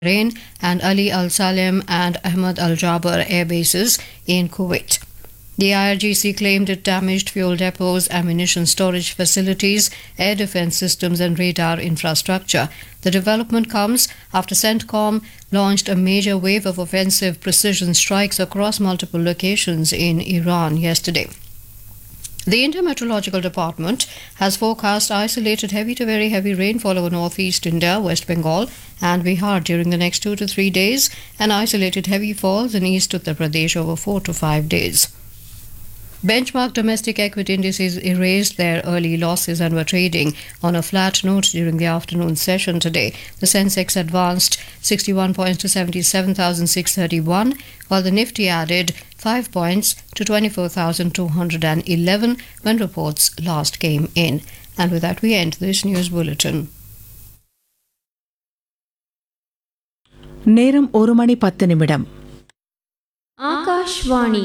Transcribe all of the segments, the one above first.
Bahrain and Ali Al Salem and Ahmad Al Jaber air bases in Kuwait. The IRGC claimed it damaged fuel depots, ammunition storage facilities, air defense systems, and radar infrastructure. The development comes after CENTCOM launched a major wave of offensive precision strikes across multiple locations in Iran yesterday. The Intermeteorological Department has forecast isolated heavy to very heavy rainfall over northeast India, West Bengal, and Bihar during the next two to three days, and isolated heavy falls in East Uttar Pradesh over four to five days. Benchmark domestic equity indices erased their early losses and were trading on a flat note during the afternoon session today. The Sensex advanced 61 points to 77,631, while the Nifty added 5 points to 24,211 when reports last came in. And with that, we end this news bulletin. நேரம் ஒரு மணி பத்து நிமிடம் ஆகாஷ்வாணி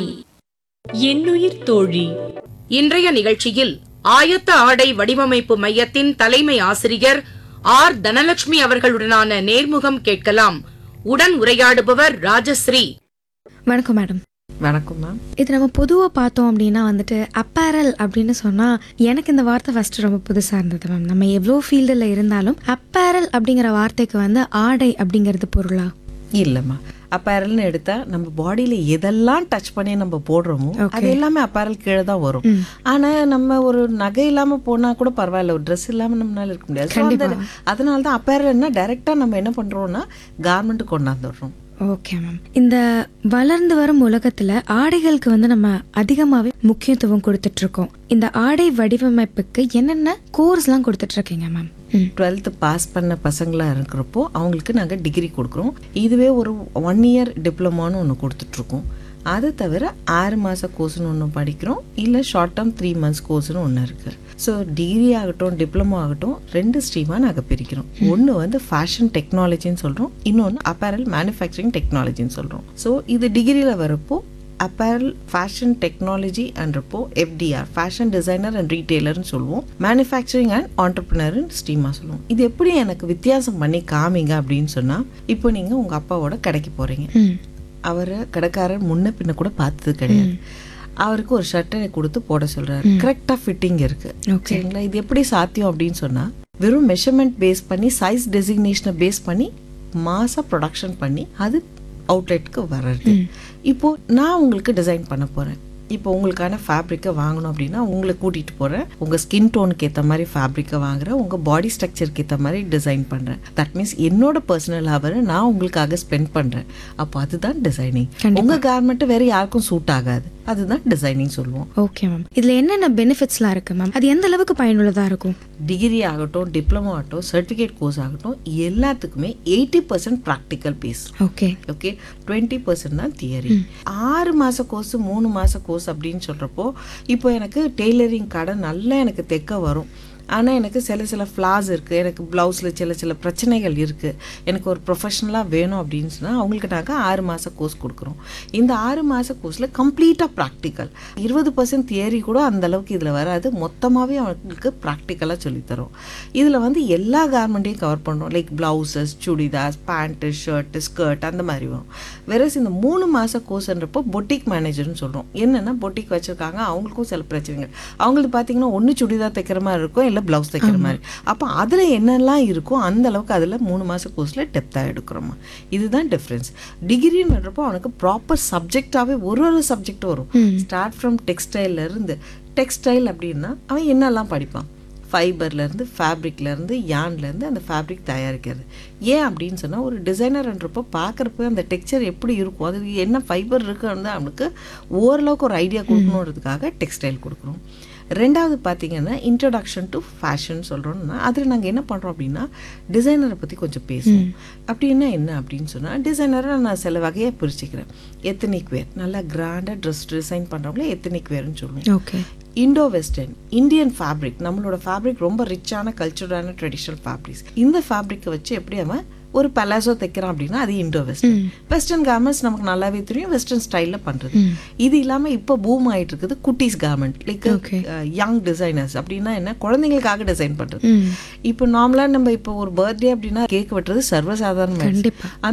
என்னுயிர் தோழி இன்றைய நிகழ்ச்சியில் ஆயத்த ஆடை வடிவமைப்பு மையத்தின் தலைமை ஆசிரியர் ஆர் தனலட்சுமி அவர்களுடனான நேர்முகம் கேட்கலாம் உடன் உரையாடுபவர் ராஜஸ்ரீ வணக்கம் மேடம் வணக்கம் மேம் இது நம்ம பொதுவாக பார்த்தோம் அப்படின்னா வந்துட்டு அப்பேரல் அப்படின்னு சொன்னால் எனக்கு இந்த வார்த்தை ஃபர்ஸ்ட் ரொம்ப புதுசாக இருந்தது மேம் நம்ம எவ்வளோ ஃபீல்டில் இருந்தாலும் அப்பேரல் அப்படிங்கிற வார்த்தைக்கு வந்து ஆடை அப்படிங்கிறது பொருளா இல்லைம்மா அப்பேரல்னு எடுத்தா நம்ம பாடியில எதெல்லாம் டச் பண்ணி நம்ம போடுறோமோ அது எல்லாமே அப்பேரல் கீழே தான் வரும் ஆனா நம்ம ஒரு நகை இல்லாம போனா கூட பரவாயில்ல ஒரு ட்ரெஸ் இல்லாம நம்மளால இருக்க முடியாது So, அந்த- அதனால தான் அப்பேரல்னா டைரக்டா நம்ம என்ன பண்றோம்னா கார்மெண்ட் கொண்டாந்துடுறோம் ஓகே மேம் இந்த வளர்ந்து வரும் உலகத்தில் ஆடைகளுக்கு வந்து நம்ம அதிகமாகவே முக்கியத்துவம் கொடுத்துட்டு இருக்கோம் இந்த ஆடை வடிவமைப்புக்கு என்னென்ன கோர்ஸ்லாம் கொடுத்துட்டு இருக்கீங்க மேம் ம் டுவெல்த்து பாஸ் பண்ண பசங்களா இருக்கிறப்போ அவங்களுக்கு நாங்கள் டிகிரி கொடுக்குறோம் இதுவே ஒரு ஒன் இயர் டிப்ளமான்னு ஒன்று கொடுத்துட்ருக்கோம் அது தவிர ஆறு மாத கோர்ஸ்னு ஒன்று படிக்கிறோம் இல்லை ஷார்ட் டேர்ம் த்ரீ மந்த்ஸ் கோர்ஸ்னு ஒன்று இருக்குது ஸோ டிகிரி ஆகட்டும் டிப்ளமோ ஆகட்டும் ரெண்டு ஸ்ட்ரீமாக நாங்கள் பிரிக்கிறோம் ஒன்று வந்து ஃபேஷன் டெக்னாலஜின்னு சொல்கிறோம் இன்னொன்று அப்பேரல் மேனுஃபேக்சரிங் டெக்னாலஜின்னு சொல்கிறோம் ஸோ இது டிகிரியில் வரப்போ அப்பேரல் ஃபேஷன் டெக்னாலஜி அன்றப்போ எஃப்டிஆர் ஃபேஷன் டிசைனர் அண்ட் ரீட்டெய்லர்னு சொல்லுவோம் மேனுஃபேக்சரிங் அண்ட் ஆண்டர்பிரினர்னு ஸ்ட்ரீமாக சொல்லுவோம் இது எப்படி எனக்கு வித்தியாசம் பண்ணி காமிங்க அப்படின்னு சொன்னால் இப்போ நீங்கள் உங்கள் அப்பாவோட கடைக்கு போகிறீங்க ம் அவரை கடைக்காரர் முன்ன பின்ன கூட பார்த்தது கிடையாது அவருக்கு ஒரு ஷர்ட்டை கொடுத்து போட சொல்றாரு கரெக்டாக ஃபிட்டிங் இருக்கு சரிங்களா இது எப்படி சாத்தியம் அப்படின்னு சொன்னா வெறும் மெஷர்மெண்ட் பேஸ் பண்ணி சைஸ் டெசிக்னேஷனை பேஸ் பண்ணி மாசா ப்ரொடக்ஷன் பண்ணி அது அவுட்லெட்க்கு வர்றது இப்போ நான் உங்களுக்கு டிசைன் பண்ண போறேன் இப்போ உங்களுக்கான ஃபேப்ரிக்கை வாங்கணும் அப்படின்னா உங்களை கூட்டிகிட்டு போகிறேன் உங்கள் ஸ்கின் டோனுக்கு ஏற்ற மாதிரி ஃபேப்ரிக்கை வாங்குறேன் உங்கள் பாடி ஸ்ட்ரக்சருக்கு ஏற்ற மாதிரி டிசைன் பண்ணுறேன் தட் மீன்ஸ் என்னோட பர்சனல் ஹவரை நான் உங்களுக்காக ஸ்பெண்ட் பண்ணுறேன் அப்போ அதுதான் டிசைனிங் உங்கள் கார்மெண்ட்டு வேற யாருக்கும் சூட் ஆகாது அதுதான் டிசைனிங் சொல்லுவோம் ஓகே மேம் இதில் என்னென்ன பெனிஃபிட்ஸ்லாம் இருக்குது மேம் அது எந்த அளவுக்கு பயனுள்ளதாக இருக்கும் டிகிரி ஆகட்டும் டிப்ளமோ ஆகட்டும் சர்டிஃபிகேட் கோர்ஸ் ஆகட்டும் எல்லாத்துக்குமே eighty percent practical base okay okay twenty percent தான் தியரி ஆறு மாத கோர்ஸ் மூணு மாத கோர்ஸ் அப்படின்னு சொல்கிறப்போ இப்போ எனக்கு டெய்லரிங் கடை நல்லா எனக்கு தைக்க வரும் ஆனால் எனக்கு சில சில ஃப்ளாஸ் இருக்குது எனக்கு ப்ளவுஸில் சில சில பிரச்சனைகள் இருக்குது எனக்கு ஒரு ப்ரொஃபஷனலாக வேணும் அப்படின்னு சொன்னால் அவங்களுக்கு நாங்கள் ஆறு மாத கோர்ஸ் கொடுக்குறோம் இந்த ஆறு மாத கோர்ஸில் கம்ப்ளீட்டாக ப்ராக்டிக்கல் இருபது பர்சன்ட் தியரி கூட அந்த அளவுக்கு இதில் வராது மொத்தமாகவே அவங்களுக்கு ப்ராக்டிக்கலாக சொல்லித்தரோம் இதில் வந்து எல்லா கார்மெண்ட்டையும் கவர் பண்ணுறோம் like blouses chudidars pant shirt skirt அந்த மாதிரி வரும் வெரஸ் இந்த மூணு மாத கோர்ஸ்ன்றப்போ பொட்டிக் மேனேஜர்னு சொல்கிறோம் என்னென்னா பொட்டிக் வச்சுருக்காங்க அவங்களுக்கும் சில பிரச்சனைகள் அவங்களுக்கு பார்த்தீங்கன்னா ஒன்று சுடிதார் தைக்கிற மாதிரி இருக்கும் இல்லை ப்ளவுஸ் தைக்கிற மாதிரி அப்போ அதில் என்னெல்லாம் இருக்கோ அந்த அளவுக்கு அதில் மூணு மாத கோர்ஸில் டெப்த்தாக எடுக்கிறோமா இதுதான் டிஃப்ரென்ஸ் டிகிரின்றப்போ அவனுக்கு ப்ராப்பர் சப்ஜெக்டாகவே ஒரு ஒரு சப்ஜெக்ட் வரும் ஸ்டார்ட் ஃப்ரம் டெக்ஸ்டைல்லேருந்து டெக்ஸ்டைல் அப்படின்னா அவன் என்னெல்லாம் படிப்பான் ஃபைபர்லேருந்து ஃபேப்ரிக்லேருந்து யான்லேருந்து அந்த ஃபேப்ரிக் தயாரிக்கிறது ஏன் அப்படின்னு சொன்னால் ஒரு டிசைனர்ன்றப்போ பார்க்குறப்ப அந்த டெக்ஸ்சர் எப்படி இருக்கும் அது என்ன ஃபைபர் இருக்குன்னு அவனுக்கு ஓரளவுக்கு ஒரு ஐடியா கொடுக்கணுன்றதுக்காக டெக்ஸ்டைல் கொடுக்குறோம் ரெண்டாவது பார்த்தீங்கன்னா இன்ட்ரடக்ஷன் டு ஃபேஷன் சொல்கிறோம்னா அதில் நாங்கள் என்ன பண்ணுறோம் அப்படின்னா டிசைனரை பற்றி கொஞ்சம் பேசுவோம் அப்படின்னா என்ன அப்படின்னு சொன்னால் டிசைனரை நான் சில வகையாக பிரிச்சுக்கிறேன் எத்தனிக் வேர் நல்லா கிராண்டாக ட்ரெஸ் டிசைன் பண்ணுறவங்களே எத்தனிக் வேர்னு சொல்லுவோம் okay Indo western Indian fabric நம்மளோட ஃபேப்ரிக் ரொம்ப ரிச்சான கல்ச்சரான ட்ரெடிஷ்னல் ஃபேப்ரிக்ஸ் இந்த ஃபேப்ரிக்கை வச்சு எப்படி அவன் ஒரு பலாசோ தைக்கிறான் அப்படின்னா அது இண்டோ வெஸ்டர்ன் வெஸ்டர்ன் கார்மெண்ட்ஸ் நமக்கு நல்லாவே தெரியும் வெஸ்டர்ன் ஸ்டைலில் பண்ணுறது இது இல்லாமல் இப்போ பூம் ஆயிட்டு இருக்குது குட்டீஸ் கார்மெண்ட் லைக் யங் டிசைனர்ஸ் அப்படின்னா என்ன குழந்தைங்களுக்காக டிசைன் பண்ணுறது இப்போ நார்மலாக நம்ம இப்போ ஒரு பர்த்டே அப்படின்னா கேக் வெட்டுறது சர்வசாதாரணம் கண்டிப்பா.